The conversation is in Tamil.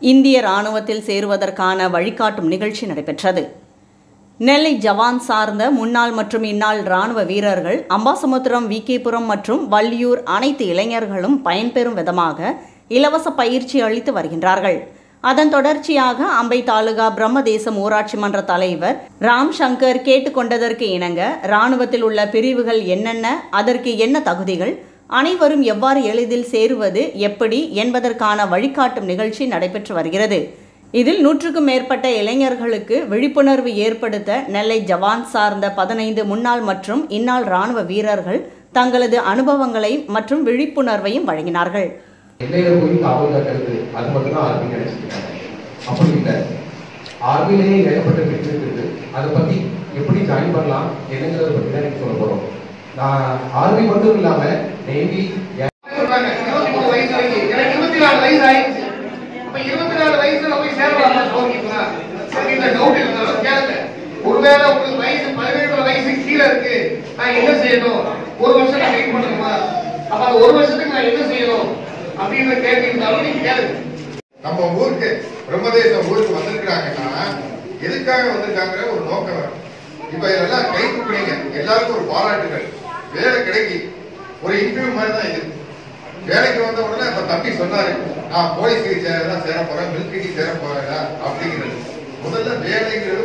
இந்திய ராணுவத்தில் சேருவதற்கான வழிகாட்டும் நிகழ்ச்சி நடைபெற்றது நெல்லை ஜவான் சார்ந்த முன்னாள் மற்றும் இந்நாள் ராணுவ வீரர்கள் அம்பாசமுத்திரம் விகேபுரம் மற்றும் வள்ளியூர் அனைத்து இளைஞர்களும் பயன்பெறும் விதமாக இலவச பயிற்சி அளித்து வருகின்றார்கள் அதன் தொடர்ச்சியாக அம்பை தாலுகா பிரம்மதேசம் ஊராட்சி மன்ற தலைவர் ராம் சங்கர் கேட்டுக்கொண்டதற்கு இணங்க ராணுவத்தில் உள்ள பிரிவுகள் என்னென்ன அதற்கு என்ன தகுதிகள் அனைவரும் எவ்வாறு எளிதில் சேருவது எப்படி என்பதற்கான வழிகாட்டும் நிகழ்ச்சி நடைபெற்று வருகிறது இதில் நூற்றுக்கும் மேற்பட்ட இளைஞர்களுக்கு விழிப்புணர்வு ஏற்படுத்த நெல்லை ஜவான் சார்ந்த பதினைந்து முன்னாள் மற்றும் இந்நாள் ராணுவ வீரர்கள் தங்களது அனுபவங்களை மற்றும் விழிப்புணர்வையும் வழங்கினார்கள் எல்லையில போய் காவல் காக்கிறது அது மட்டும் தான் ஆர்மி நினைச்சிருக்காங்க அப்படி இல்லை ஆர்மிலேயே ஏகப்பட்ட பிரிவு இருக்குது அதை பத்தி எப்படி ஜாயின் பண்ணலாம் என்னங்கிறத பத்தி தான் எனக்கு சொல்ல போறோம் நான் ஆர்மி மட்டும் இல்லாம நேவி சொல்றாங்க, 23 வயசு வரைக்கும். எனக்கு 24 வயசு ஆயிடுச்சு. அப்ப 24 வயசுல போய் சேரலாமா சௌக்கியமா? சரி, இந்த doubt இருந்தாலும் கேளுங்க. ஒருவேளை உங்களுக்கு வயசு பதினெட்டு வயசு கீழே இருக்கு நான் என்ன செய்யணும் ஒரு வருஷம் நான் வெயிட் பண்ணணுமா அப்ப அந்த ஒரு வருஷத்துக்கு நான் என்ன செய்யணும் அப்படின்ற கேள்வி இருந்தாலும் நீங்க கேளுங்க நம்ம ஊருக்கு பிரம்மதேசம் ஊருக்கு வந்திருக்கிறாங்கன்னா எதுக்காக வந்திருக்காங்கிற ஒரு நோக்கம் வேணும். இப்ப இதெல்லாம் கை குப்பிடுங்க எல்லாருக்கும் ஒரு பாராட்டுகள் வேலை கிடைக்கி ஒரு இன்டர்வியூ மாதிரி தான் இது வேலைக்கு வந்த உடனே இப்ப தம்பி சொன்னாரு நான் போலீஸுக்கு சேர தான் சேர போறேன் மிலிட்டரிக்கு சேர போறேன் அப்படிங்கிறது முதல்ல வேலைங்கிறது